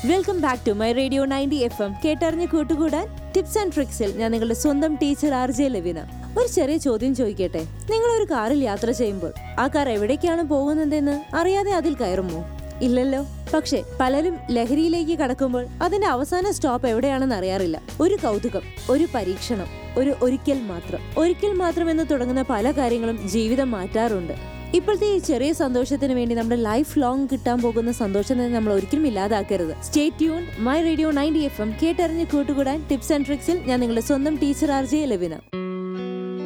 welcome back to my radio ninety F M കേട്ടറിഞ്ഞ് കൂട്ടുകൂടാൻ tips and ട്രിക്സിൽ ഞാൻ നിങ്ങളുടെ സ്വന്തം ടീച്ചർ ആർ ജെ ലവിന ഒരു ചെറിയ ചോദ്യം ചോദിക്കട്ടെ നിങ്ങൾ ഒരു കാറിൽ യാത്ര ചെയ്യുമ്പോൾ ആ കാർ എവിടേക്കാണ് പോകുന്നതെന്ന് അറിയാതെ അതിൽ കയറുമോ ഇല്ലല്ലോ പക്ഷെ പലരും ലഹരിയിലേക്ക് കടക്കുമ്പോൾ അതിന്റെ അവസാന സ്റ്റോപ്പ് എവിടെയാണെന്ന് അറിയാറില്ല ഒരു കൗതുകം ഒരു പരീക്ഷണം ഒരു ഒരിക്കൽ മാത്രം ഒരിക്കൽ മാത്രം എന്ന് തുടങ്ങുന്ന പല കാര്യങ്ങളും ജീവിതം മാറ്റാറുണ്ട് ഇപ്പോഴത്തെ ഈ ചെറിയ സന്തോഷത്തിന് വേണ്ടി നമ്മുടെ ലൈഫ് ലോങ് കിട്ടാൻ പോകുന്ന സന്തോഷത്തെ നമ്മൾ ഒരിക്കലും ഇല്ലാതാക്കരുത് stay tune my radio ninety F M കേട്ടറിഞ്ഞ് കൂട്ടുകൂടാൻ ടിപ്സ് ആൻഡ് ട്രിക്സിൽ ഞാൻ നിങ്ങളുടെ സ്വന്തം ടീച്ചർ ആർ ജെ ലവിന